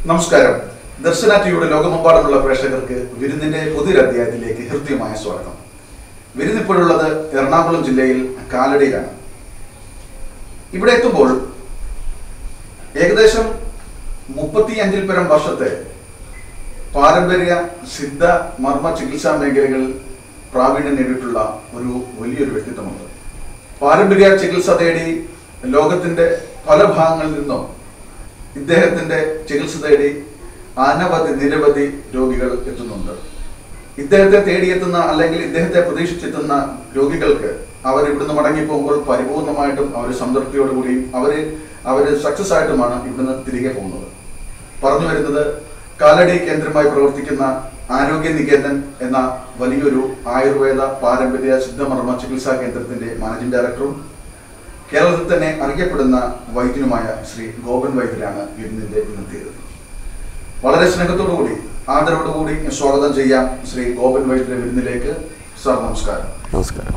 നമസ്കാരം ദർശന ടിവിയുടെ ലോകമെമ്പാടുമുള്ള പ്രേക്ഷകർക്ക് വിരുന്നിന്റെ പുതിയൊരു അധ്യായത്തിലേക്ക് ഹൃദ്യമായ സ്വാഗതം വിരുന്നിപ്പോഴുള്ളത് എറണാകുളം ജില്ലയിൽ കാലടിയിലാണ് ഇവിടെ എത്തുമ്പോൾ ഏകദേശം മുപ്പത്തി അഞ്ചിൽ പരം വർഷത്തെ പാരമ്പര്യ സിദ്ധ മർമ്മ ചികിത്സാ മേഖലകളിൽ പ്രാവീണ്യം നേടിയിട്ടുള്ള ഒരു വലിയൊരു വ്യക്തിത്വമുണ്ട് പാരമ്പര്യ ചികിത്സ തേടി ലോകത്തിന്റെ പല ഭാഗങ്ങളിൽ നിന്നും ഇദ്ദേഹത്തിന്റെ ചികിത്സ തേടി അനവധി നിരവധി രോഗികൾ എത്തുന്നുണ്ട് ഇദ്ദേഹത്തെ തേടിയെത്തുന്ന അല്ലെങ്കിൽ ഇദ്ദേഹത്തെ പ്രതീക്ഷിച്ചെത്തുന്ന രോഗികൾക്ക് അവർ ഇവിടുന്ന് മടങ്ങിപ്പോകുമ്പോൾ പരിപൂർണമായിട്ടും അവർ സംതൃപ്തിയോടുകൂടിയും അവർ അവർ സക്സസ് ആയിട്ടുമാണ് ഇവിടുന്ന് തിരികെ പോകുന്നത് പറഞ്ഞു വരുന്നത് കാലടി കേന്ദ്രമായി പ്രവർത്തിക്കുന്ന ആരോഗ്യ നികേതൻ എന്ന വലിയൊരു ആയുർവേദ പാരമ്പര്യ സിദ്ധമർമ്മ ചികിത്സാ കേന്ദ്രത്തിന്റെ മാനേജിംഗ് ഡയറക്ടറും കേരളത്തിൽ തന്നെ അറിയപ്പെടുന്ന വൈദ്യനുമായ ശ്രീ ഗോപൻ വൈദ്യരാണ് വിരുന്നിന്റെ ഇന്നത്തേത് വളരെ സ്നേഹത്തോടുകൂടി ആദരവോടുകൂടി സ്വാഗതം ചെയ്യാം ശ്രീ ഗോപൻ വൈദ്യരെ വിരുന്നിലേക്ക് സാർ നമസ്കാരം നമസ്കാരം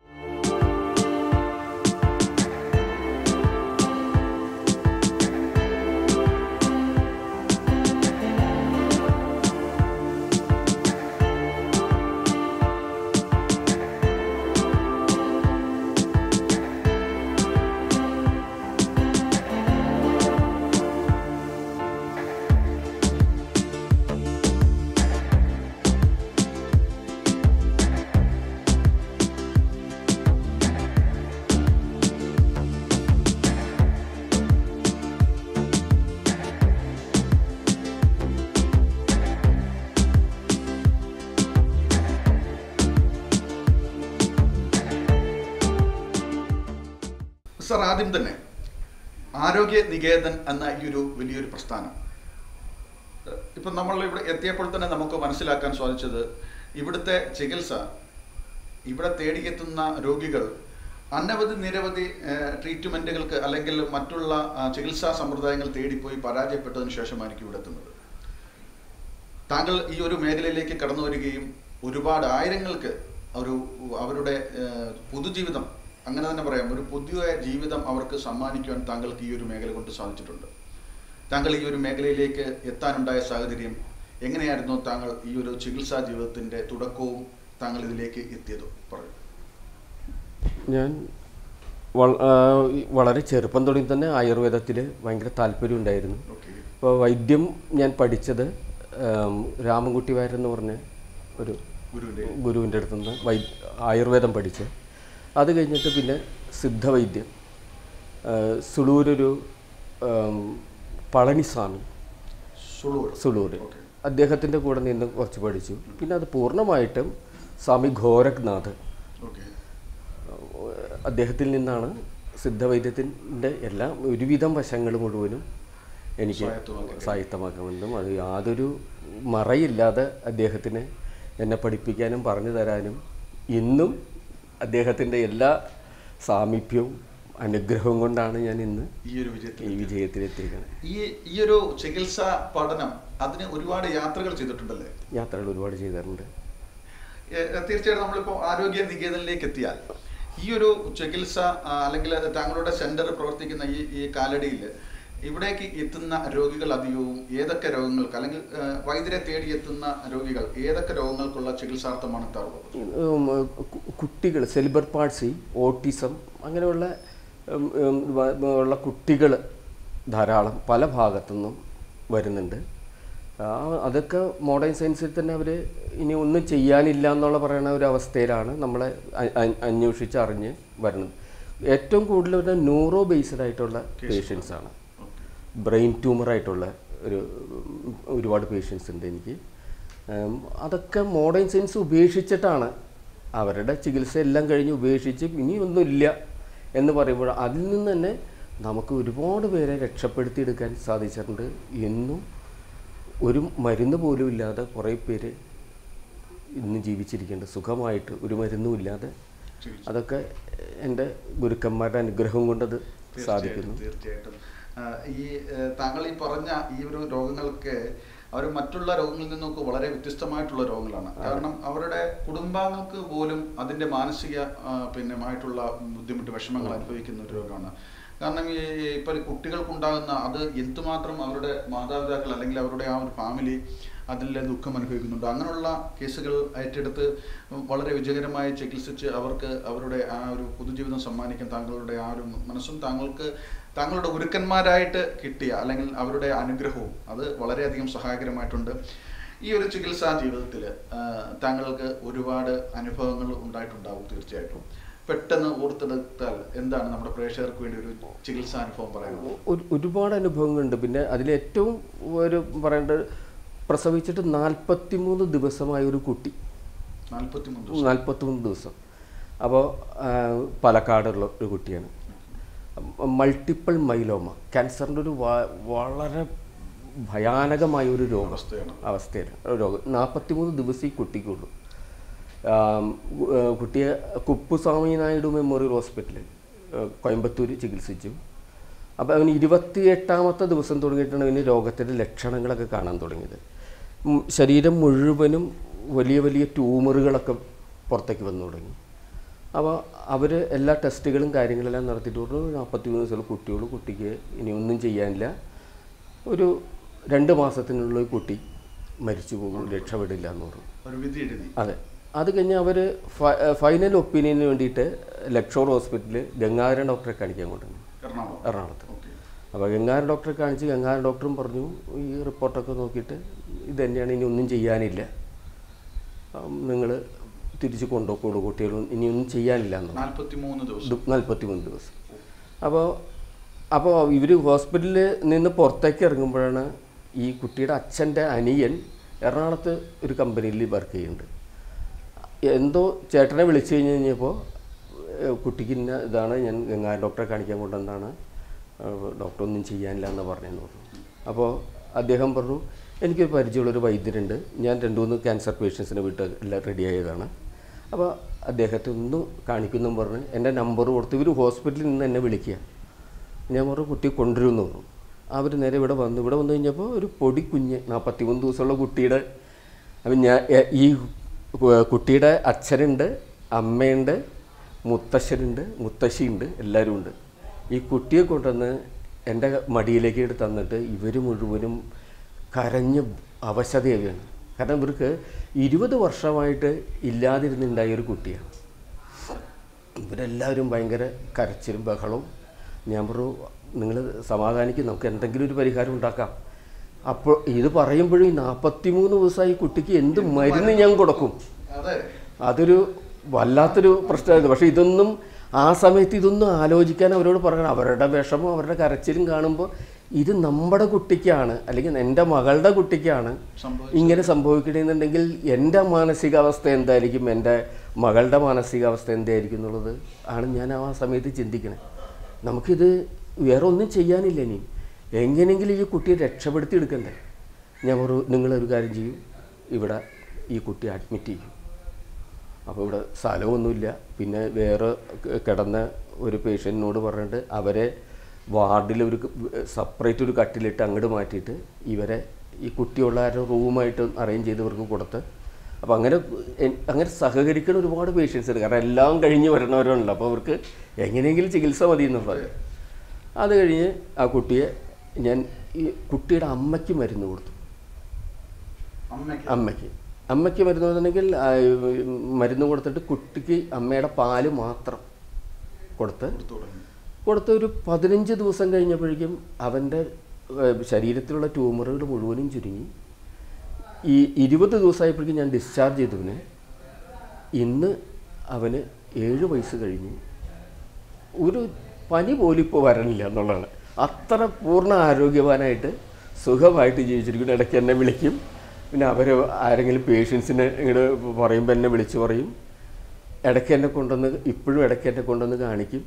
സാർ ആദ്യം തന്നെ ആരോഗ്യ നികേതൻ എന്ന ഈ ഒരു വലിയൊരു പ്രസ്ഥാനം ഇപ്പൊ നമ്മൾ ഇവിടെ എത്തിയപ്പോൾ തന്നെ നമുക്ക് മനസ്സിലാക്കാൻ സാധിച്ചത് ഇവിടുത്തെ ചികിത്സ ഇവിടെ തേടിയെത്തുന്ന രോഗികൾ അനവധി നിരവധി ട്രീറ്റ്മെന്റുകൾക്ക് അല്ലെങ്കിൽ മറ്റുള്ള ആ, ചികിത്സാ സമ്പ്രദായങ്ങൾ തേടിപ്പോയി പരാജയപ്പെട്ടതിന് ശേഷമായിരിക്കും ഇവിടെ എത്തുന്നത് താങ്കൾ ഈ ഒരു മേഖലയിലേക്ക് കടന്നു വരികയും ഒരുപാട് ആയിരങ്ങൾക്ക് ഒരു അവരുടെ ഏഹ്, പുതുജീവിതം അങ്ങനെ തന്നെ പറയാം ഒരു പുതിയ ജീവിതം അവർക്ക് സമ്മാനിക്കുവാൻ താങ്കൾക്ക് ഈ ഒരു മേഖല കൊണ്ട് സാധിച്ചിട്ടുണ്ട് താങ്കൾ ഈ ഒരു മേഖലയിലേക്ക് എത്താനുണ്ടായ സാഹചര്യം എങ്ങനെയായിരുന്നു താങ്കൾ ഈ ഒരു ചികിത്സാ ജീവിതത്തിന്റെ തുടക്കവും താങ്കൾ ഇതിലേക്ക് എത്തിയതും പറയൂ ഞാൻ വള- ആ, ഈ വളരെ ചെറുപ്പം തുടങ്ങി തന്നെ ആയുർവേദത്തിൽ ഭയങ്കര താല്പര്യം ഉണ്ടായിരുന്നു ഓക്കെ അപ്പോൾ വൈദ്യം ഞാൻ പഠിച്ചത് ആം, രാമൻകുട്ടി വാര്യർ എന്ന് പറഞ്ഞ ഒരു ഗുരുവിന്റെ ഗുരുവിൻ്റെ അടുത്ത് നിന്ന് വൈ ആയുർവേദം പഠിച്ച് അത് കഴിഞ്ഞിട്ട് പിന്നെ സിദ്ധവൈദ്യം ആ, സുളൂരൊരു ആം, പളനിസ്വാമി സുളൂർ സുളൂർ ഓക്കെ അദ്ദേഹത്തിൻ്റെ കൂടെ നിന്ന് കുറച്ച് പഠിച്ചു പിന്നെ അത് പൂർണ്ണമായിട്ടും സ്വാമി ഗോരഖ്നാഥ് ഓക്കെ അദ്ദേഹത്തിൽ നിന്നാണ് സിദ്ധവൈദ്യത്തിൻ്റെ എല്ലാ ഒരുവിധം വശങ്ങൾ മുഴുവനും എനിക്ക് സ്വായത്തമാക്കി. സാഹിത്യമാക്കാമെന്നും അത് യാതൊരു മറയില്ലാതെ അദ്ദേഹത്തിന് എന്നെ പഠിപ്പിക്കാനും പറഞ്ഞു തരാനും ഇന്നും അദ്ദേഹത്തിൻ്റെ എല്ലാ സാമീപ്യവും അനുഗ്രഹവും കൊണ്ടാണ് ഞാൻ ഇന്ന് ഈ ഒരു വിജയത്തിൽ ഈ വിജയത്തിലെത്തിയിരിക്കുന്നത് ഈ ഈ ഒരു ചികിത്സാ പഠനം അതിന് ഒരുപാട് യാത്രകൾ ചെയ്തിട്ടുണ്ടല്ലേ യാത്രകൾ ഒരുപാട് ചെയ്തിട്ടുണ്ട് ഏഹ് തീർച്ചയായിട്ടും നമ്മളിപ്പോൾ ആരോഗ്യ നികേതനിലേക്ക് എത്തിയാൽ ഈ ഒരു ചികിത്സ ആ, അല്ലെങ്കിൽ അത് താങ്കളുടെ സെന്റർ പ്രവർത്തിക്കുന്ന ഈ ഈ കാലടിയിൽ ഇവിടേക്ക് എത്തുന്ന രോഗികൾ അധികവും ഏതൊക്കെ രോഗങ്ങൾക്ക് അല്ലെങ്കിൽ ഏഹ്, വൈദ്യരെ തേടി എത്തുന്ന രോഗികൾ ഏതൊക്കെ രോഗങ്ങൾക്കുള്ള ചികിത്സാർത്ഥമാണ് എത്താറുള്ളത് ഉം, കു- കുട്ടികൾ സെലിബർ പാൾസി ഓട്ടിസം അങ്ങനെയുള്ള ഉം, ഉം, വ- ഉള്ള കുട്ടികൾ ധാരാളം പല ഭാഗത്തുനിന്നും വരുന്നുണ്ട് ആ, അതൊക്കെ മോഡേൺ സയൻസിൽ തന്നെ അവർ ഇനി ഒന്നും ചെയ്യാനില്ല എന്നുള്ള പറയുന്ന ഒരു അവസ്ഥയിലാണ് നമ്മളെ അ- അ- അന്വേഷിച്ച് അറിഞ്ഞ് വരുന്നത് ഏറ്റവും കൂടുതൽ വരുന്ന ന്യൂറോ ബേസ്ഡ് ആയിട്ടുള്ള പേഷ്യൻസ് ആണ് ബ്രെയിൻ ട്യൂമറായിട്ടുള്ള ഒരു ഉം, ഒരുപാട് പേഷ്യൻസ് ഉണ്ട് എനിക്ക് ഉം, അതൊക്കെ മോഡേൺ സയൻസ് ഉപേക്ഷിച്ചിട്ടാണ് അവരുടെ ചികിത്സ എല്ലാം കഴിഞ്ഞ് ഉപേക്ഷിച്ച് ഇനി ഒന്നുമില്ല എന്ന് പറയുമ്പോൾ അതിൽ നിന്ന് തന്നെ നമുക്ക് ഒരുപാട് പേരെ രക്ഷപ്പെടുത്തിയെടുക്കാൻ സാധിച്ചിട്ടുണ്ട് എന്നും ഒരു മരുന്ന് പോലും ഇല്ലാതെ കുറേ പേര് ഇന്ന് ജീവിച്ചിരിക്കേണ്ട സുഖമായിട്ട് ഒരു മരുന്നും ഇല്ലാതെ ചികിത്സ. അതൊക്കെ എൻ്റെ ഗുരുക്കന്മാരുടെ അനുഗ്രഹം കൊണ്ടത് സാധിക്കുന്നു തീർച്ചയായിട്ടും തീർച്ചയായിട്ടും ആ, ഈ ഏഹ്, താങ്കൾ ഈ പറഞ്ഞ ഈ ഒരു രോഗങ്ങൾക്ക് അവർ മറ്റുള്ള രോഗങ്ങളിൽ നിന്നൊക്കെ വളരെ വ്യത്യസ്തമായിട്ടുള്ള രോഗങ്ങളാണ് കാരണം അവരുടെ കുടുംബാംഗങ്ങൾക്ക് പോലും അതിന്റെ മാനസിക ആ, പിന്നെ ആയിട്ടുള്ള ബുദ്ധിമുട്ട് വിഷമങ്ങൾ അനുഭവിക്കുന്ന ഒരു രോഗമാണ് കാരണം ഈ ഇപ്പോൾ കുട്ടികൾക്കുണ്ടാകുന്ന അത് എന്തുമാത്രം അവരുടെ മാതാപിതാക്കൾ അല്ലെങ്കിൽ അവരുടെ ആ ഒരു ഫാമിലി അതിലെ ദുഃഖം അനുഭവിക്കുന്നുണ്ട് അങ്ങനെയുള്ള കേസുകൾ ഏറ്റെടുത്ത് വളരെ വിജയകരമായി ചികിത്സിച്ച് അവർക്ക് അവരുടെ ആ ഒരു പൊതുജീവിതം സമ്മാനിക്കാൻ താങ്കളുടെ ആ ഒരു മനസ്സും താങ്കൾക്ക് താങ്കളുടെ ഗുരുക്കന്മാരായിട്ട് കിട്ടിയ അല്ലെങ്കിൽ അവരുടെ അനുഗ്രഹവും അത് വളരെയധികം സഹായകരമായിട്ടുണ്ട് ഈ ഒരു ചികിത്സാ ജീവിതത്തിൽ താങ്കൾക്ക് ഒരുപാട് അനുഭവങ്ങൾ ഉണ്ടായിട്ടുണ്ടാവും തീർച്ചയായിട്ടും പെട്ടെന്ന് ഓർത്തെടുത്താൽ എന്താണ് നമ്മുടെ പ്രേക്ഷകർക്ക് വേണ്ടി ഒരു ചികിത്സാ അനുഭവം പറയുന്നത് ഒരു ഒരുപാട് അനുഭവങ്ങളുണ്ട് പിന്നെ അതിലേറ്റവും ഒരു പറയേണ്ടത് പ്രസവിച്ചിട്ട് നാൽപ്പത്തി മൂന്ന് ദിവസമായ ഒരു കുട്ടി നാൽപ്പത്തി മൂന്ന് ദിവസം നാൽപ്പത്തിമൂന്ന് ദിവസം അപ്പോൾ പാലക്കാടുള്ള ഒരു കുട്ടിയാണ് മൾട്ടിപ്പിൾ മൈലോമ ക്യാൻസറിൻ്റെ ഒരു വ- വളരെ ഭയാനകമായ ഒരു രോഗം അവസ്ഥയാണ് അവസ്ഥയാണ് രോഗം നാൽപ്പത്തിമൂന്ന് ദിവസം ഈ കുട്ടിക്കുള്ളൂ ആം, ഗു- ഏ, കുട്ടിയെ കുപ്പുസ്വാമി നായിഡു മെമ്മോറിയൽ ഹോസ്പിറ്റലിൽ ഏ, കോയമ്പത്തൂർ ചികിത്സിച്ചു അപ്പോൾ അവന് ഇരുപത്തി എട്ടാമത്തെ ദിവസം തുടങ്ങിയിട്ടാണ് അവന് രോഗത്തിൻ്റെ ലക്ഷണങ്ങളൊക്കെ കാണാൻ തുടങ്ങിയത് ഉം, ശരീരം മുഴുവനും വലിയ വലിയ ട്യൂമറുകളൊക്കെ പുറത്തേക്ക് വന്നു തുടങ്ങി അപ്പോൾ അവർ എല്ലാ ടെസ്റ്റുകളും കാര്യങ്ങളെല്ലാം നടത്തിയിട്ട് പറഞ്ഞു നാൽപ്പത്തി മൂന്ന് ദിവസമുള്ള കുട്ടിയോട് കുട്ടിക്ക് ഇനി ഒന്നും ചെയ്യാനില്ല ഒരു രണ്ട് മാസത്തിനുള്ള ഈ കുട്ടി മരിച്ചു പോകും രക്ഷപ്പെടില്ല എന്ന് പറഞ്ഞു ഒരു വിധി എഴുതി അതെ അത് കഴിഞ്ഞ് അവർ ഫൈനൽ ഒപ്പീനിയന് വേണ്ടിയിട്ട് ലക്ഷോർ ഹോസ്പിറ്റലിൽ ഗംഗാധരൻ ഡോക്ടറെ കാണിക്കാൻ കൊണ്ടുവന്നു എറണാകുളം എറണാകുളത്ത് ഓക്കെ അപ്പോൾ ഗംഗാധരൻ ഡോക്ടറെ കാണിച്ച് ഗംഗാധരൻ ഡോക്ടറും പറഞ്ഞു ഈ റിപ്പോർട്ടൊക്കെ നോക്കിയിട്ട് ഇത് തന്നെയാണ് ഇനി ഒന്നും ചെയ്യാനില്ല നിങ്ങൾ തിരിച്ച് കൊണ്ടുപോക്കോളൂ കുട്ടികളും ഇനി ഒന്നും ചെയ്യാനില്ല എന്ന് പറഞ്ഞു. നാൽപ്പത്തി മൂന്ന് ദിവസം നാൽപ്പത്തി മൂന്ന് ദിവസം അപ്പോൾ അപ്പോൾ ഇവർ ഹോസ്പിറ്റലിൽ നിന്ന് പുറത്തേക്ക് ഇറങ്ങുമ്പോഴാണ് ഈ കുട്ടിയുടെ അച്ഛൻ്റെ അനിയൻ എറണാകുളത്ത് ഒരു കമ്പനിയിൽ വർക്ക് ചെയ്യുന്നുണ്ട് എന്തോ ചേട്ടനെ വിളിച്ചു കഴിഞ്ഞ് കഴിഞ്ഞപ്പോൾ ഏഹ്, കുട്ടിക്ക് ഇന്ന ഇതാണ് ഞാൻ ഗംഗാ ഡോക്ടറെ കാണിക്കാൻ കൊണ്ടെന്നാണ് ഡോക്ടർ ഒന്നും ചെയ്യാനില്ല എന്ന് പറഞ്ഞെന്ന് പറഞ്ഞു അപ്പോൾ അദ്ദേഹം പറഞ്ഞു എനിക്കൊരു പരിചയമുള്ളൊരു വൈദ്യരുണ്ട് ഞാൻ രണ്ട് മൂന്ന് ക്യാൻസർ പേഷ്യൻസിനെ വിട്ട് എല്ലാം റെഡി ആയതാണ് അപ്പോൾ അദ്ദേഹത്തെ ഒന്ന് കാണിക്കുന്നും പറഞ്ഞ് എൻ്റെ നമ്പർ കൊടുത്ത് ഇവർ ഹോസ്പിറ്റലിൽ നിന്ന് എന്നെ വിളിക്കുക ഞാൻ പറഞ്ഞു കുട്ടി കൊണ്ടുവരുമെന്ന് പറഞ്ഞു അവർ നേരെ ഇവിടെ വന്നു ഇവിടെ വന്നു കഴിഞ്ഞപ്പോൾ ഒരു പൊടി കുഞ്ഞ് നാൽപ്പത്തി മൂന്ന് ദിവസമുള്ള കുട്ടിയുടെ അപ്പം ഞാൻ എ- ഈ കു- കുട്ടിയുടെ അച്ഛനുണ്ട് അമ്മയുണ്ട് മുത്തശ്ശനുണ്ട് മുത്തശ്ശിയുണ്ട് എല്ലാവരും ഉണ്ട് ഈ കുട്ടിയെ കൊണ്ടുവന്ന് എൻ്റെ മടിയിലേക്ക് എടുത്ത് തന്നിട്ട് ഇവർ മുഴുവനും കരഞ്ഞ് അവശതയാവുകയാണ് കാരണം ഇവർക്ക് ഇരുപത് വർഷമായിട്ട് ഇല്ലാതിരുന്നുണ്ടായ ഒരു കുട്ടിയാണ് ഇവരെല്ലാവരും ഭയങ്കര കരച്ചിലും ബഹളവും ഞാൻ പറഞ്ഞു നിങ്ങൾ സമാധാനിക്കും നമുക്ക് എന്തെങ്കിലും ഒരു പരിഹാരം ഉണ്ടാക്കാം അപ്പോൾ ഇത് പറയുമ്പോഴും ഈ നാൽപ്പത്തി മൂന്ന് ദിവസമായി കുട്ടിക്ക് എന്ത് മരുന്ന് ഞാൻ കൊടുക്കും അതെ അതൊരു വല്ലാത്തൊരു പ്രശ്നമായിരുന്നു പക്ഷേ ഇതൊന്നും ആ സമയത്ത് ഇതൊന്നും ആലോചിക്കാൻ അവരോട് പറയണം അവരുടെ വിഷമം അവരുടെ കരച്ചിലും കാണുമ്പോൾ ഇത് നമ്മുടെ കുട്ടിക്കാണ് അല്ലെങ്കിൽ എൻ്റെ മകളുടെ കുട്ടിക്കാണ് സംഭവിച്ചു ഇങ്ങനെ സംഭവിക്കണമെന്നുണ്ടെങ്കിൽ എൻ്റെ മാനസികാവസ്ഥ എന്തായിരിക്കും എൻ്റെ മകളുടെ മാനസികാവസ്ഥ എന്തായിരിക്കും എന്നുള്ളത് ആണ് ഞാൻ ആ സമയത്ത് ചിന്തിക്കണേ നമുക്കിത് വേറെ ഒന്നും ചെയ്യാനില്ല ഇനി എങ്ങനെയെങ്കിലും ഈ കുട്ടിയെ രക്ഷപ്പെടുത്തി എടുക്കണ്ടേ ഞാൻ ഒരു നിങ്ങളൊരു കാര്യം ചെയ്യും ഇവിടെ ഈ കുട്ടിയെ അഡ്മിറ്റ് ചെയ്യും അപ്പോൾ ഇവിടെ സ്ഥലമൊന്നുമില്ല പിന്നെ വേറെ ക- കിടന്ന ഒരു പേഷ്യൻറ്റിനോട് പറഞ്ഞിട്ട് അവരെ വാർഡിൽ ഒരു സെപ്പറേറ്റ് ഒരു കട്ടിലിട്ട് അങ്ങോട്ട് മാറ്റിയിട്ട് ഇവരെ ഈ കുട്ടിയുള്ള ആരോ റൂമായിട്ട് അറേഞ്ച് ചെയ്ത് ഇവർക്ക് കൊടുത്ത് അപ്പോൾ അങ്ങനെ എൻ- അങ്ങനെ സഹകരിക്കുന്ന ഒരുപാട് പേഷ്യൻസ് ഉണ്ട് കാരണം എല്ലാം കഴിഞ്ഞ് വരണവരുണ്ടല്ലോ അപ്പോൾ അവർക്ക് എങ്ങനെയെങ്കിലും ചികിത്സ മതി എന്നുള്ളത് അത് കഴിഞ്ഞ് ആ കുട്ടിയെ ഞാൻ ഈ കുട്ടിയുടെ അമ്മയ്ക്ക് മരുന്ന് കൊടുത്തു അമ്മയ്ക്ക് അമ്മയ്ക്ക് അമ്മയ്ക്ക് മരുന്ന് കൊടുത്തിട്ടുണ്ടെങ്കിൽ ആ, മരുന്ന് കൊടുത്തിട്ട് കുട്ടിക്ക് അമ്മയുടെ പാല് മാത്രം കൊടുത്ത് കൊടുത്തു തുടങ്ങി കൊടുത്ത ഒരു പതിനഞ്ച് ദിവസം കഴിഞ്ഞപ്പോഴേക്കും അവൻ്റെ ഏഹ്, ശരീരത്തിലുള്ള ട്യൂമറുകൾ മുഴുവനും ചുരുങ്ങി ഈ ഇരുപത് ദിവസമായപ്പോഴേക്കും ഞാൻ ഡിസ്ചാർജ് ചെയ്തവന് ഇന്ന് അവന് ഏഴ് വയസ്സ് കഴിഞ്ഞ് ഒരു പനി പോലും ഇപ്പോൾ വരണില്ല എന്നുള്ളതാണ് അത്ര പൂർണ്ണ ആരോഗ്യവാനായിട്ട് സുഖമായിട്ട് ജീവിച്ചിരിക്കുന്നു ഇടയ്ക്ക് എന്നെ വിളിക്കും പിന്നെ അവർ ആരെങ്കിലും പേഷ്യൻസിനെ ഇങ്ങോട്ട് പറയുമ്പോൾ എന്നെ വിളിച്ച് പറയും ഇടയ്ക്ക് എന്നെ കൊണ്ടുവന്ന് ഇപ്പോഴും ഇടയ്ക്ക് എന്നെ കൊണ്ടുവന്ന് കാണിക്കും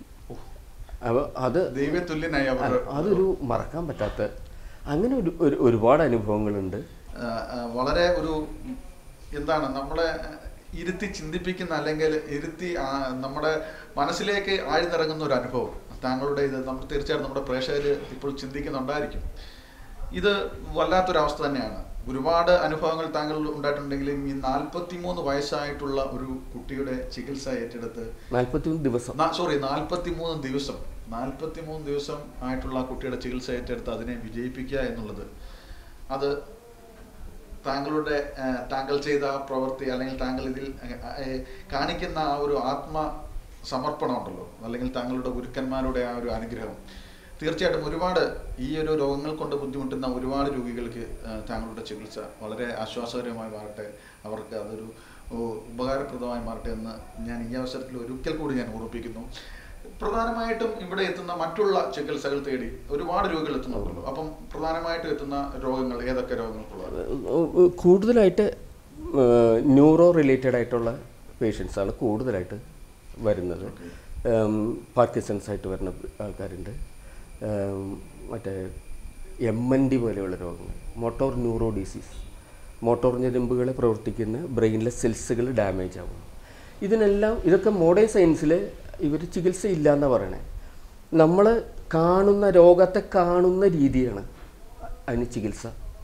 അപ്പോൾ അത് ദൈവതുല്യനായി അവർ അതൊരു മറക്കാൻ പറ്റാത്ത അങ്ങനെ ഒരു ഒരു ഒരുപാട് അനുഭവങ്ങളുണ്ട് ആ, ആ, വളരെ ഒരു എന്താണ് നമ്മളെ ഇരുത്തി ചിന്തിപ്പിക്കുന്ന അല്ലെങ്കിൽ ഇരുത്തി ആ, നമ്മുടെ മനസ്സിലേക്ക് ആഴ്ന്നിറങ്ങുന്ന ഒരു അനുഭവം താങ്കളുടെ ഇത് നമ്മൾ തീർച്ചയായിട്ടും നമ്മുടെ പ്രേക്ഷകർ ഇപ്പോൾ ചിന്തിക്കുന്നുണ്ടായിരിക്കും ഇത് വല്ലാത്തൊരവസ്ഥ തന്നെയാണ് ഒരുപാട് അനുഭവങ്ങൾ താങ്കൾ ഉണ്ടായിട്ടുണ്ടെങ്കിലും ഈ നാൽപ്പത്തിമൂന്ന് വയസ്സായിട്ടുള്ള ഒരു കുട്ടിയുടെ ചികിത്സ ഏറ്റെടുത്ത് നാൽപ്പത്തിമൂന്ന് ദിവസം സോറി നാൽപ്പത്തിമൂന്ന് ദിവസം നാൽപ്പത്തിമൂന്ന് ദിവസം ആയിട്ടുള്ള ആ കുട്ടിയുടെ ചികിത്സ ഏറ്റെടുത്ത് അതിനെ വിജയിപ്പിക്കുക എന്നുള്ളത് അത് താങ്കളുടെ ആ, താങ്കൾ ചെയ്ത ആ പ്രവൃത്തി അല്ലെങ്കിൽ താങ്കൾ ഇതിൽ ആ, ഏ, കാണിക്കുന്ന ആ ഒരു ആത്മ സമർപ്പണം ഉണ്ടല്ലോ അല്ലെങ്കിൽ താങ്കളുടെ ഗുരുക്കന്മാരുടെ ആ ഒരു അനുഗ്രഹം തീർച്ചയായിട്ടും ഒരുപാട് ഈ ഒരു രോഗങ്ങൾ കൊണ്ട് ബുദ്ധിമുട്ടുന്ന ഒരുപാട് രോഗികൾക്ക് ആ, താങ്കളുടെ ചികിത്സ വളരെ ആശ്വാസകരമായി മാറട്ടെ അവർക്ക് അതൊരു ഓ, ഉപകാരപ്രദമായി മാറട്ടെ എന്ന് ഞാൻ ഈ അവസരത്തിൽ ഒരിക്കൽ കൂടി ഞാൻ ഓർമ്മിപ്പിക്കുന്നു പ്രധാനമായിട്ടും ഇവിടെ എത്തുന്ന മറ്റുള്ള ചികിത്സകൾ തേടി ഒരുപാട് രോഗികൾ എത്തുന്നുണ്ടല്ലോ അപ്പം പ്രധാനമായിട്ടും എത്തുന്ന രോഗങ്ങൾ ഏതൊക്കെ രോഗങ്ങൾക്കുള്ളത് കൂടുതലായിട്ട് ന്യൂറോ റിലേറ്റഡ് ആയിട്ടുള്ള പേഷ്യൻസ് ആണ് കൂടുതലായിട്ട് വരുന്നത് പാർക്കിസൺസ് ആയിട്ട് വരുന്ന ആൾക്കാരുണ്ട് ഉം, മറ്റേ എം എൻ ഡി പോലെയുള്ള രോഗങ്ങൾ മോട്ടോർ ന്യൂറോ ഡിസീസ് മോട്ടോർ ഞരമ്പുകൾ പ്രവർത്തിക്കുന്ന ബ്രെയിനിലെ സെൽസുകൾ ഡാമേജ് ആവും ഇതിനെല്ലാം ഇതൊക്കെ മോഡേൺ സയൻസിൽ ഇവർ ചികിത്സ ഇല്ല എന്നാണ് പറയണേ നമ്മൾ കാണുന്ന രോഗത്തെ കാണുന്ന രീതിയാണ് അതിന് ചികിത്സ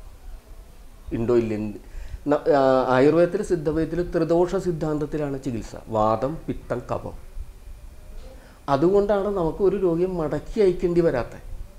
ഉണ്ടോ ഇല്ലെന്ന് ന- ആ, ആയുർവേദത്തിൽ സിദ്ധവൈദ്യത്തിൽ ത്രിദോഷ സിദ്ധാന്തത്തിലാണ് ചികിത്സ വാദം പിത്തം കഫം അതുകൊണ്ടാണ് നമുക്ക് ഒരു രോഗിയെ മടക്കി അയക്കേണ്ടി വരാത്തത്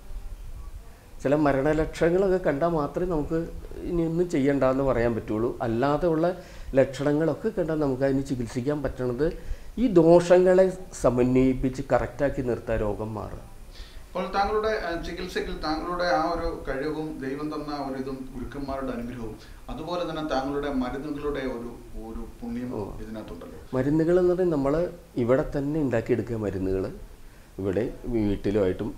ചില മരണലക്ഷണങ്ങളൊക്കെ കണ്ടാൽ മാത്രമേ നമുക്ക് ഇനി ഒന്നും ചെയ്യണ്ടെന്ന് പറയാൻ പറ്റുള്ളൂ അല്ലാതെ ഉള്ള ലക്ഷണങ്ങളൊക്കെ കണ്ടാൽ നമുക്ക് അതിന് ചികിത്സിക്കാൻ പറ്റണത് ഈ ദോഷങ്ങളെ സമന്വയിപ്പിച്ച് കറക്റ്റാക്കി നിർത്താൻ രോഗം മാറുക അപ്പോൾ താങ്കളുടെ ആ, ചികിത്സയ്ക്ക് താങ്കളുടെ ആ ഒരു കഴിവും ദൈവം തന്ന ആ ഒരു ഇതും ഗുരുക്കന്മാരുടെ അനുഗ്രഹവും അതുപോലെ തന്നെ താങ്കളുടെ മരുന്നുകളുടെ ഒരു ഒരു പുണ്യം ഇതിനകത്തുണ്ടല്ലോ മരുന്നുകൾ എന്ന് പറയുന്നത് നമ്മൾ ഇവിടെ തന്നെ ഉണ്ടാക്കിയെടുക്കുക മരുന്നുകൾ ഇവിടെ വീട്ടിലുമായിട്ടും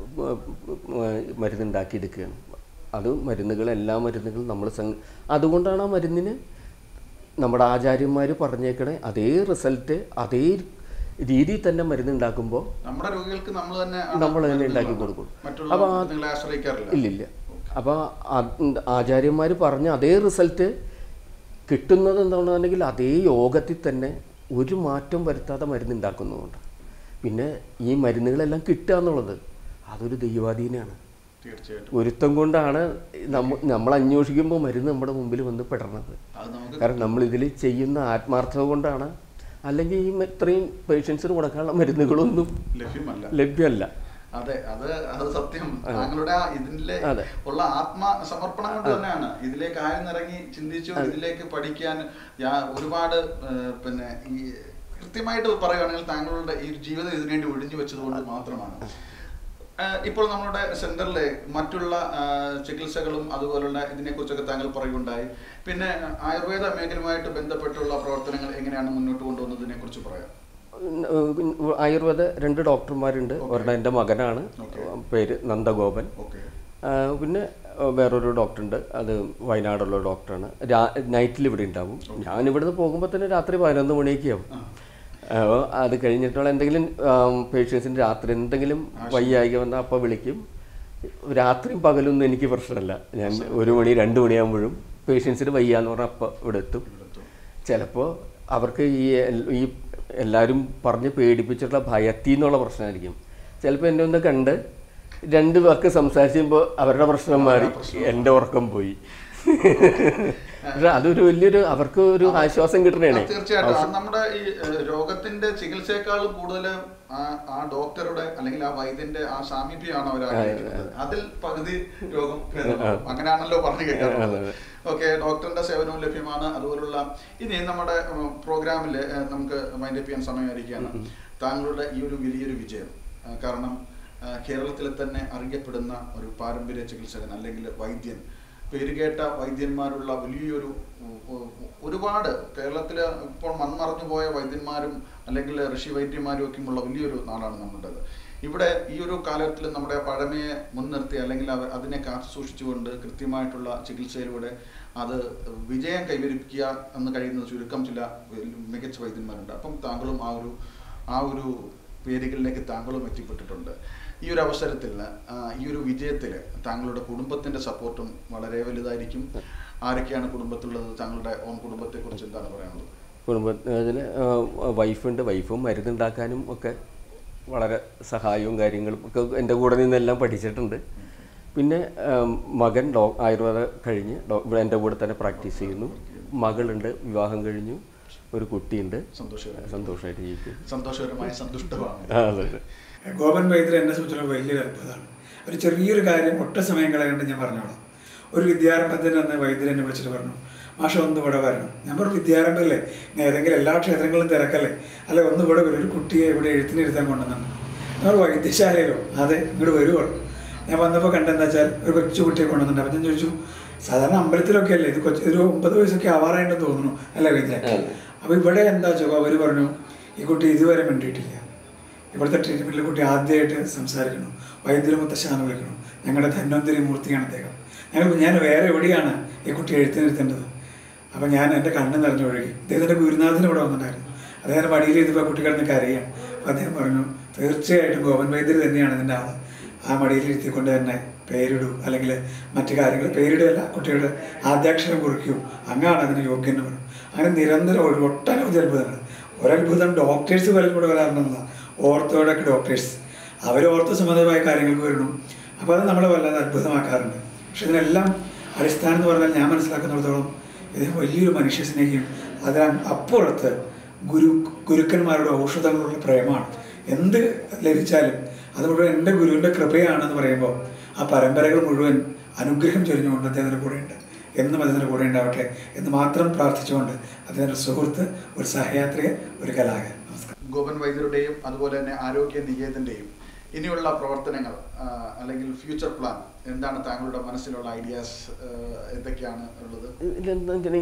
മരുന്ന് ഉണ്ടാക്കിയെടുക്കുകയാണ് അത് മരുന്നുകൾ എല്ലാ മരുന്നുകളും നമ്മൾ സംഘ അതുകൊണ്ടാണ് ആ മരുന്നിന് നമ്മുടെ ആചാര്യന്മാർ പറഞ്ഞേക്കണേ അതേ റിസൾട്ട് അതേ രീതിയിൽ തന്നെ മരുന്ന് ഉണ്ടാക്കുമ്പോൾ നമ്മുടെ രോഗികൾക്ക് നമ്മൾ തന്നെ ആണ് നമ്മൾ തന്നെ മരുന്നുകൾ ഉണ്ടാക്കി നൽകുന്നത്. കൊടുക്കും. മറ്റുള്ള അപ്പൊ ആ- നിങ്ങളെ ആശ്രയിക്കാറില്ല ഇല്ലില്ല അപ്പോൾ ആചാര്യന്മാർ പറഞ്ഞ അതേ റിസൾട്ട് കിട്ടുന്നത് എന്താണെന്നുണ്ടെങ്കിൽ അതേ യോഗത്തിൽ തന്നെ ഒരു മാറ്റം വരുത്താതെ മരുന്ന് ഉണ്ടാക്കുന്നതുകൊണ്ട് പിന്നെ ഈ മരുന്നുകളെല്ലാം കിട്ടുക എന്നുള്ളത് അതൊരു ദൈവാധീനമാണ് തീർച്ചയായിട്ടും ഒരുത്തം കൊണ്ടാണ് നമ്മ നമ്മൾ അന്വേഷിക്കുമ്പോൾ മരുന്ന് നമ്മുടെ മുമ്പിൽ വന്ന് പെടണത് അത് നമുക്ക് കാരണം നമ്മൾ ഇതിൽ ചെയ്യുന്ന ആത്മാർത്ഥത കൊണ്ടാണ് അല്ലെങ്കിൽ ഈ ഇത്രയും പേഷ്യൻസിന് കൊടുക്കാനുള്ള മരുന്നുകളൊന്നും ലഭ്യമല്ല ലഭ്യമല്ല അതെ അത് അത് സത്യം താങ്കളുടെ ആ ഇതിലെ അതെ. ഉള്ള ആത്മ സമർപ്പണം കൊണ്ട് തന്നെയാണ് ഇതിലേക്ക് ആഴ്ന്നിറങ്ങി ചിന്തിച്ചു ഇതിലേക്ക് പഠിക്കാൻ യാ- ഒരുപാട് ഏഹ്, പിന്നെ ഈ കൃത്യമായിട്ട് പറയുകയാണെങ്കിൽ താങ്കളുടെ ഈ ജീവിതം ഇതിനു വേണ്ടി ഒഴിഞ്ഞു വെച്ചത് കൊണ്ട് മാത്രമാണ് ഏഹ്, ഇപ്പോൾ നമ്മുടെ സെന്ററിലെ മറ്റുള്ള ഏഹ്, ചികിത്സകളും അതുപോലുള്ള ഇതിനെക്കുറിച്ചൊക്കെ താങ്കൾ പറയുകയുണ്ടായി പിന്നെ ആയുർവേദ മേഖലയുമായിട്ട് ബന്ധപ്പെട്ടുള്ള പ്രവർത്തനങ്ങൾ എങ്ങനെയാണ് മുന്നോട്ട് കൊണ്ടുവന്നതിനെ കുറിച്ച് പറയാം ആയുർവേദ രണ്ട് ഡോക്ടർമാരുണ്ട് ഒരെണ്ണം എൻ്റെ മകനാണ് പേര് നന്ദഗോപൻ ഓക്കെ ആ, പിന്നെ ആ, വേറൊരു ഡോക്ടറുണ്ട് അത് വയനാടുള്ള ഡോക്ടറാണ് രാ നൈറ്റിൽ ഇവിടെ ഉണ്ടാവും ഞാൻ ഇവിടുന്ന് പോകുമ്പോൾ തന്നെ രാത്രി പതിനൊന്ന് മണിയൊക്കെ ആവും അപ്പോൾ അത് കഴിഞ്ഞിട്ടുള്ള എന്തെങ്കിലും പേഷ്യൻസിന് രാത്രി എന്തെങ്കിലും വയ്യായിക വന്നാൽ അപ്പോൾ വിളിക്കും രാത്രിയും പകലൊന്നും എനിക്ക് പ്രശ്നമല്ല ഞാൻ ഒരു മണി രണ്ട് മണിയാകുമ്പോഴും പേഷ്യൻസിന് വയ്യാന്ന് പറഞ്ഞാൽ അപ്പോൾ ഇവിടെ എത്തും ചിലപ്പോൾ അവർക്ക് ഈ എൽ- ഈ എല്ലാവരും പറഞ്ഞ് പേടിപ്പിച്ചിട്ടുള്ള ഭയത്തിൽ നിന്നുള്ള പ്രശ്നമായിരിക്കും ചിലപ്പോൾ എന്നെ ഒന്ന് കണ്ട് രണ്ട് വാക്ക് സംസാരിക്കുമ്പോൾ അവരുടെ പ്രശ്നം മാറി എൻ്റെ ഉറക്കം പോയി പക്ഷെ അതൊരു വലിയൊരു അവർക്ക് ഒരു ആശ്വാസം കിട്ടണേ ആ, തീർച്ചയായിട്ടും അത് നമ്മുടെ ഈ ഏഹ്, രോഗത്തിന്റെ ചികിത്സയെക്കാളും കൂടുതൽ ആ- ആ ഡോക്ടറുടെ അല്ലെങ്കിൽ ആ വൈദ്യന്റെ ആ സാമീപ്യമാണ് അവർ ആഗ്രഹിക്കുന്നത് അതിൽ പകുതി രോഗം ഭേദമാകും. അങ്ങനെയാണല്ലോ പറഞ്ഞു കേൾക്കാറുള്ളത് ഓക്കെ ഡോക്ടറിന്റെ സേവനവും ലഭ്യമാണ് അതുപോലുള്ള ഇനി നമ്മുടെ പ്രോഗ്രാമിൽ നമുക്ക് മൈൻഡപ്പ് ചെയ്യാൻ സമയമായിരിക്കുകയാണ് താങ്കളുടെ ഈ ഒരു വലിയൊരു വിജയം ആ, കാരണം ആ, കേരളത്തിലെ തന്നെ അറിയപ്പെടുന്ന ഒരു പാരമ്പര്യ ചികിത്സകൻ അല്ലെങ്കിൽ വൈദ്യൻ പേരുകേട്ട വൈദ്യന്മാരുള്ള വലിയൊരു ഉ- ഉ- ഒരുപാട് കേരളത്തിൽ ഇപ്പോൾ മൺമറഞ്ഞു പോയ വൈദ്യന്മാരും അല്ലെങ്കിൽ ഋഷി വൈദ്യന്മാരും ഒക്കെ ഉള്ള വലിയൊരു നാടാണ് നമ്മുടേത് ഇവിടെ ഈ ഒരു കാലത്തിൽ നമ്മുടെ പഴമയെ മുൻനിർത്തി അല്ലെങ്കിൽ അവ- അതിനെ കാത്തു സൂക്ഷിച്ചുകൊണ്ട് കൃത്യമായിട്ടുള്ള ചികിത്സയിലൂടെ അത് വിജയം കൈവരിക്കുക എന്ന് കഴിയുന്നത് ചുരുക്കം ചില മികച്ച വൈദ്യന്മാരുണ്ട് അപ്പം താങ്കളും ആ ഒരു ആ ഒരു പേരുകളിലേക്ക് താങ്കളും എത്തിപ്പെട്ടിട്ടുണ്ട് ഈ ഒരു അവസരത്തിൽ ആ, ഈ ഒരു വിജയത്തിൽ താങ്കളുടെ കുടുംബത്തിന്റെ സപ്പോർട്ടും വളരെ വലുതായിരിക്കും ആരൊക്കെയാണ് കുടുംബത്തിലുള്ളത് താങ്കളുടെ ഓൺ കുടുംബത്തെ കുറിച്ച് എന്താണ് പറയാനുള്ളത് കുടുംബത്തിൽ വൈഫുണ്ട് വൈഫും മരുന്നുണ്ടാക്കാനും ഒക്കെ വളരെ സഹായവും കാര്യങ്ങളും ഒക്കെ എൻ്റെ കൂടെ നിന്നെല്ലാം പഠിച്ചിട്ടുണ്ട് പിന്നെ ഉം, മകൻ ഡോ ആയുർവേദ കഴിഞ്ഞ് ഡോ ഇവിടെ എൻ്റെ കൂടെ തന്നെ പ്രാക്ടീസ് ചെയ്യുന്നു മകളുണ്ട് വിവാഹം കഴിഞ്ഞു ഒരു കുട്ടിയുണ്ട് സന്തോഷകരം സന്തോഷമായിട്ട് ജീവിക്കുന്നു സന്തോഷകരമായ സന്തുഷ്ടമാണ് ആ, അതെ അതെ ഗോപൻ വൈദ്യർ എന്നെ സംബന്ധിച്ചുള്ള വലിയൊരു അത്ഭുതമാണ് ഒരു ചെറിയൊരു കാര്യം ഒട്ട സമയം കളയാണ്ട് ഞാൻ പറഞ്ഞോളാം ഒരു വിദ്യാരംഭത്തിന് അന്ന് വൈദ്യർ എന്നെ വിളിച്ചിട്ട് പറഞ്ഞു മാഷ ഒന്ന് ഇവിടെ വരണം ഞാൻ പറഞ്ഞു വിദ്യാരംഭമല്ലേ ഇനി ഏതെങ്കിലും എല്ലാ ക്ഷേത്രങ്ങളും തിരക്കല്ലേ അല്ലെ ഒന്ന് ഇവിടെ വരും ഒരു കുട്ടിയെ ഇവിടെ എഴുത്തിനിരുത്താൻ കൊണ്ടുവന്നു ഞാൻ പറഞ്ഞു, വൈദ്യശാലയിലോ അതെ ഇങ്ങോട്ട് വരുവോ ഞാൻ വന്നപ്പോൾ കണ്ടെന്താ വെച്ചാൽ ഒരു കൊച്ചു കുട്ടിയെ കൊണ്ടുവന്നിട്ടുണ്ട് അപ്പം ഞാൻ ചോദിച്ചു സാധാരണ അമ്പലത്തിലൊക്കെ അല്ലേ ഇത് കൊച്ചു ഒരു ഒമ്പത് വയസ്സൊക്കെ ആവാറായിട്ടുണ്ടെന്ന് തോന്നുന്നു അല്ലേ വൈദ്യ അപ്പോൾ ഇവിടെ എന്താ ചോദിക്കുക അവർ പറഞ്ഞു ഈ കുട്ടി ഇതുവരെ മിണ്ടിയിട്ടില്ല ഇവിടുത്തെ ട്രീറ്റ്മെൻറ്റിൽ കുട്ടി ആദ്യമായിട്ട് സംസാരിക്കണം വൈദ്യുതമുത്തശ്ശാന്ന് വിളിക്കണം ഞങ്ങളുടെ ധന്വന്തരി മൂർത്തിയാണ് അദ്ദേഹം ഞങ്ങൾ ഞാൻ വേറെ എവിടെയാണ് ഈ കുട്ടി എഴുത്തി നിർത്തേണ്ടത് അപ്പം ഞാൻ എൻ്റെ കണ്ണ് നിറഞ്ഞൊഴുകി അദ്ദേഹത്തിൻ്റെ ഗുരുനാഥന് ഇവിടെ വന്നിട്ടുണ്ടായിരുന്നു അദ്ദേഹത്തിൻ്റെ മടിയിൽ ഇതിപ്പോൾ കുട്ടികളെന്ന് കരയാണ് അപ്പം അദ്ദേഹം പറഞ്ഞു തീർച്ചയായിട്ടും ഗോപൻ വൈദ്യർ തന്നെയാണ് ഇതിൻ്റെ ആൾ ആ മടിയിൽ ഇരുത്തിക്കൊണ്ട് തന്നെ പേരിടൂ അല്ലെങ്കിൽ മറ്റു കാര്യങ്ങൾ പേരിടുകയല്ല കുട്ടിയുടെ ആദ്യാക്ഷരം കുറിക്കൂ അങ്ങാണ് അതിന് യോഗ്യം എന്ന് പറഞ്ഞു അങ്ങനെ നിരന്തരം ഒരു ഒട്ടനവധി അത്ഭുതങ്ങൾ ഒരത്ഭുതം ഡോക്ടേഴ്സ് പലരും കൂടെ വരാറുണ്ടെന്നതാണ് ഓർത്തോയുടെ ഡോക്ടേഴ്സ് അവർ ഓർത്തോ സംബന്ധമായ കാര്യങ്ങൾക്ക് വരണം അപ്പോൾ അത് നമ്മളെ വല്ലാതെ അത്ഭുതമാക്കാറുണ്ട് പക്ഷെ ഇതിനെല്ലാം അടിസ്ഥാനം എന്ന് പറഞ്ഞാൽ ഞാൻ മനസ്സിലാക്കുന്നിടത്തോളം ഇത് വലിയൊരു മനുഷ്യ സ്നേഹിയും അതിന് അപ്പുറത്ത് ഗുരു ഗുരുക്കന്മാരുടെ ഔഷധങ്ങളുള്ള പ്രേമമാണ് എന്ത് ലഭിച്ചാലും അത് മുഴുവൻ എൻ്റെ ഗുരുവിൻ്റെ കൃപയാണെന്ന് പറയുമ്പോൾ ആ പരമ്പരകൾ മുഴുവൻ അനുഗ്രഹം ചൊരിഞ്ഞുകൊണ്ട് അദ്ദേഹത്തിൻ്റെ കൂടെയുണ്ട് എന്നും അതിൻ്റെ കൂടെ ഉണ്ടാവട്ടെ എന്ന് മാത്രം പ്രാർത്ഥിച്ചുകൊണ്ട് അദ്ദേഹത്തിൻ്റെ സുഹൃത്ത് ഒരു സഹയാത്രിക ഒരു കലാകാരൻ നമസ്കാരം ഗോപൻ വൈദ്യരുടെയും അതുപോലെ തന്നെ ആരോഗ്യ നികേതന്റെയും ഇനിയുള്ള പ്രവർത്തനങ്ങൾ ആ, അല്ലെങ്കിൽ ഫ്യൂച്ചർ പ്ലാൻ എന്താണ് താങ്കളുടെ മനസ്സിലുള്ള ഐഡിയാസ് എന്തൊക്കെയാണ് ഉള്ളത് ഇതെന്താ വെച്ചാൽ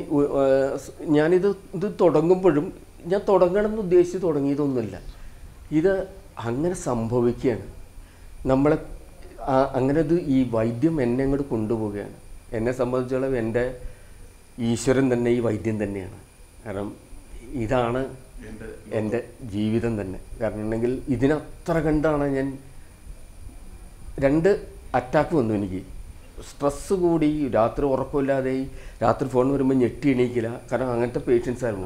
ഞാനിത് ഇത് തുടങ്ങുമ്പോഴും ഞാൻ തുടങ്ങണമെന്ന് ഉദ്ദേശിച്ച് തുടങ്ങിയതൊന്നുമില്ല ഇത് അങ്ങനെ സംഭവിക്കുകയാണ് നമ്മളെ ആ- അങ്ങനെ ഇത് ഈ വൈദ്യം എന്നെ അങ്ങോട്ട് കൊണ്ടുപോവുകയാണ് എന്നെ സംബന്ധിച്ചോളം എൻ്റെ ഈശ്വരൻ തന്നെ ഈ വൈദ്യം തന്നെയാണ് കാരണം ഇതാണ് എൻ്റെ എൻ്റെ ജീവിതം തന്നെ കാരണം ഉണ്ടെങ്കിൽ ഇതിനത്ര കണ്ടാണ് ഞാൻ രണ്ട് അറ്റാക്ക് വന്നു എനിക്ക് സ്ട്രെസ്സ് കൂടി രാത്രി ഉറക്കമില്ലാതെ രാത്രി ഫോൺ വരുമ്പോൾ ഞെട്ടി എണീക്കില്ല കാരണം അങ്ങനത്തെ പേഷ്യൻസ് ആയിരുന്നു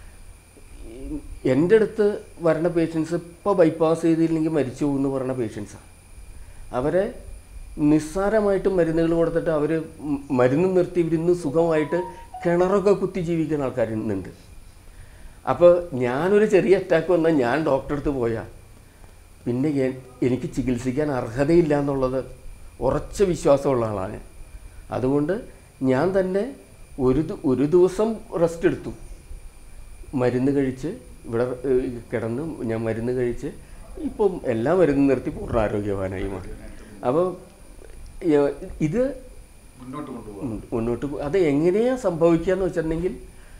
ഈ- എൻ്റെ അടുത്ത് വരണ പേഷ്യൻസ് ഇപ്പോൾ ബൈപ്പാസ് ചെയ്തില്ലെങ്കിൽ മരിച്ചു പോകുമെന്ന് പറയുന്ന പേഷ്യൻസാണ് അവരെ നിസ്സാരമായിട്ട് മരുന്നുകൾ കൊടുത്തിട്ട് അവർ മരുന്ന് നിർത്തി ഇവരിന്ന് സുഖമായിട്ട് കിണറൊക്കെ കുത്തി ജീവിക്കുന്ന ആൾക്കാർ ഇന്നുണ്ട് അപ്പോൾ ഞാനൊരു ചെറിയ അറ്റാക്ക് വന്നാൽ ഞാൻ ഡോക്ടറെ അടുത്ത് പോയാൽ പിന്നെ എ- എനിക്ക് ചികിത്സിക്കാൻ അർഹതയില്ല എന്നുള്ളത് ഉറച്ച വിശ്വാസമുള്ള ആളാണ് ഞാൻ. അതുകൊണ്ട് ഞാൻ തന്നെ ഒരു ദി- ഒരു ദിവസം റെസ്റ്റ് എടുത്തു മരുന്ന് കഴിച്ച് ഇവിടെ ഏഹ്, കിടന്ന് ഞാൻ മരുന്ന് കഴിച്ച് ഇപ്പം എല്ലാ മരുന്നും നിർത്തി പൂർണ്ണ ആരോഗ്യവാനായി മാറി അപ്പോൾ ഏഹ്, ഇത് മുന്നോട്ട് കൊണ്ടുപോകാം ഉം, മുന്നോട്ട് പോ- അത് എങ്ങനെയാണ് സംഭവിക്കുക എന്ന് വെച്ചിട്ടുണ്ടെങ്കിൽ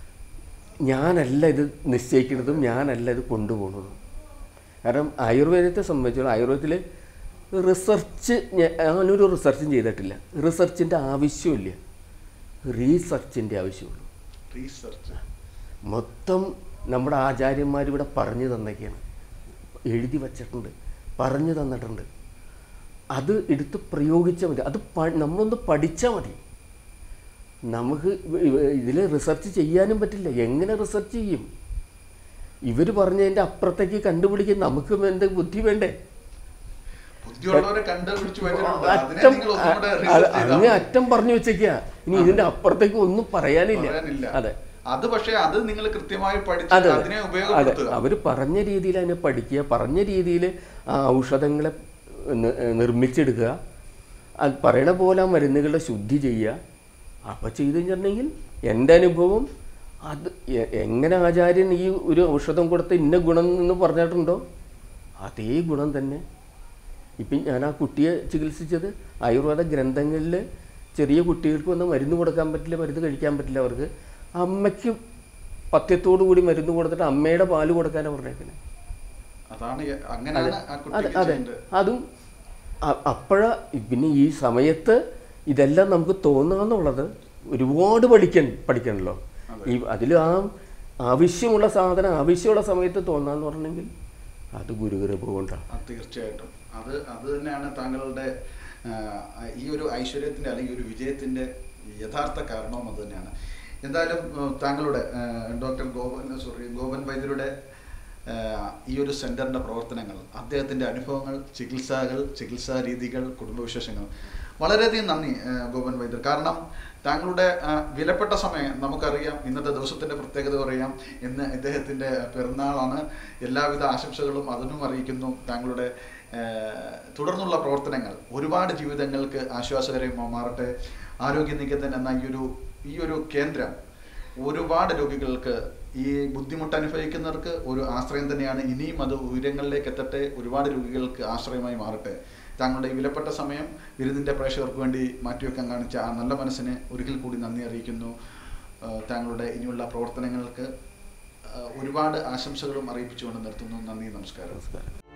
ഞാനല്ല ഇത് നിശ്ചയിക്കുന്നതും ഞാനല്ല ഇത് കൊണ്ടുപോകുന്നതും കാരണം ആയുർവേദത്തെ സംബന്ധിച്ചോളം ആയുർവേദത്തിൽ റിസർച്ച് ഞാനൊരു റിസർച്ചും ചെയ്തിട്ടില്ല റിസർച്ചിൻ്റെ ആവശ്യമില്ല റീസർച്ചിൻ്റെ ആവശ്യമുള്ളൂ റീസെർച്ച് മൊത്തം നമ്മുടെ ആചാര്യന്മാർ ഇവിടെ പറഞ്ഞു തന്നൊക്കെയാണ് എഴുതി വച്ചിട്ടുണ്ട് പറഞ്ഞു തന്നിട്ടുണ്ട് അത് എടുത്ത് പ്രയോഗിച്ചാൽ മതി അത് പ നമ്മളൊന്ന് പഠിച്ചാൽ മതി നമുക്ക് ഇതിൽ റിസർച്ച് ചെയ്യാനും പറ്റില്ല എങ്ങനെ റിസർച്ച് ചെയ്യും ഇവർ പറഞ്ഞതിൻ്റെ അപ്പുറത്തേക്ക് കണ്ടുപിടിക്കാൻ നമുക്ക് എന്ത് ബുദ്ധി വേണ്ടേ ബുദ്ധിയുള്ളവരെ കണ്ടുപിടിച്ച് വരുന്നുണ്ട് അതിനെ അറ്റം നിങ്ങൾ ഒന്നുകൂടെ അ- research അ- ചെയ്താൽ അങ്ങ് മതി. അറ്റം പറഞ്ഞു വെച്ചേക്കാ ഇനി ഇതിന്റെ അപ്പുറത്തേക്ക് ഒന്നും പറയാനില്ല പറയാനില്ല അതെ അത് പക്ഷേ അത് നിങ്ങൾ കൃത്യമായി പഠിച്ച് അതെ അതിനെ അതെ ഉപയോഗപ്പെടുത്തുക അവർ പറഞ്ഞ രീതിയിൽ അതിനെ പഠിക്കുക പറഞ്ഞ രീതിയിൽ ആ ഔഷധങ്ങളെ നി- നിർമ്മിച്ചെടുക്കുക അത് പറയണ പോലെ ആ മരുന്നുകളുടെ ശുദ്ധി ചെയ്യുക അപ്പോൾ ചെയ്ത് കഴിഞ്ഞിട്ടുണ്ടെങ്കിൽ എൻ്റെ അനുഭവം അത് എ- എങ്ങനെ ആചാര്യൻ ഈ ഒരു ഔഷധം കൊടുത്ത ഇന്ന ഗുണം എന്ന് പറഞ്ഞിട്ടുണ്ടോ അതേ ഗുണം തന്നെ ഇപ്പം ഞാൻ ആ കുട്ടിയെ ചികിത്സിച്ചത് ആയുർവേദ ഗ്രന്ഥങ്ങളിൽ ചെറിയ കുട്ടികൾക്ക് വന്ന് മരുന്ന് കൊടുക്കാൻ പറ്റില്ല മരുന്ന് കഴിക്കാൻ പറ്റില്ല അവർക്ക് അമ്മയ്ക്ക് പഥ്യത്തോടു കൂടി മരുന്ന് കൊടുത്തിട്ട് അമ്മയുടെ പാല് കൊടുക്കാനാണ് പറഞ്ഞേക്കുന്നത് അതാണ് ഈ- അങ്ങനെയാണ് ആ അതെ കുട്ടിക്ക് അതെ ചെയ്യേണ്ടത് അതും അപ്പോഴ പിന്നെ ഈ സമയത്ത് ഇതെല്ലാം നമുക്ക് തോന്നാന്നുള്ളത് ഒരുപാട് പഠിക്കൺ പഠിക്കണല്ലോ ഈ അതിൽ ആ ആവശ്യമുള്ള സാധനം ആവശ്യമുള്ള സമയത്ത് തോന്നാന്ന് പറഞ്ഞെങ്കിൽ അത് ഗുരുകൃപ കൊണ്ടാണ് ആ, തീർച്ചയായിട്ടും അത് അത് തന്നെയാണ് താങ്കളുടെ ആ, ഈ ഒരു ഐശ്വര്യത്തിന്റെ അല്ലെങ്കിൽ ഒരു വിജയത്തിന്റെ യഥാർത്ഥ കാരണവും അത് തന്നെയാണ് എന്തായാലും ആ, താങ്കളുടെ ആ, ഡോക്ടർ ഗോപൻ സോറി ഗോപൻ വൈദ്യരുടെ ആ, ഈ ഒരു സെന്ററിന്റെ പ്രവർത്തനങ്ങൾ അദ്ദേഹത്തിന്റെ അനുഭവങ്ങൾ ചികിത്സകൾ ചികിത്സാ രീതികൾ കുടുംബവിശേഷങ്ങൾ വളരെയധികം നന്ദി ആ, ഗോപൻ വൈദ്യർ കാരണം താങ്കളുടെ ആ, വിലപ്പെട്ട സമയം നമുക്കറിയാം ഇന്നത്തെ ദിവസത്തിന്റെ പ്രത്യേകത പറയാം ഇന്ന് ഇദ്ദേഹത്തിന്റെ പിറന്നാളാണ് എല്ലാവിധ ആശംസകളും അതിനും അറിയിക്കുന്നു താങ്കളുടെ ആ, തുടർന്നുള്ള പ്രവർത്തനങ്ങൾ ഒരുപാട് ജീവിതങ്ങൾക്ക് ആശ്വാസകരമായി മാറട്ടെ ആരോഗ്യ നികേതൻ എന്ന ഈ ഒരു ഈ ഒരു കേന്ദ്രം ഒരുപാട് രോഗികൾക്ക് ഈ ബുദ്ധിമുട്ട് അനുഭവിക്കുന്നവർക്ക് ഒരു ആശ്രയം തന്നെയാണ് ഇനിയും അത് ഉയരങ്ങളിലേക്ക് എത്തട്ടെ ഒരുപാട് രോഗികൾക്ക് ആശ്രയമായി മാറട്ടെ താങ്കളുടെ ഈ വിലപ്പെട്ട സമയം വിരുന്നിൻ്റെ പ്രേക്ഷകർക്ക് വേണ്ടി മാറ്റിവെക്കാൻ കാണിച്ച ആ നല്ല മനസ്സിന് ഒരിക്കൽ കൂടി നന്ദി അറിയിക്കുന്നു ആ, താങ്കളുടെ ഇനിയുള്ള പ്രവർത്തനങ്ങൾക്ക് ആ, ഒരുപാട് ആശംസകളും അറിയിപ്പിച്ചുകൊണ്ട് നിർത്തുന്നു നന്ദി നമസ്കാരം നമസ്കാരം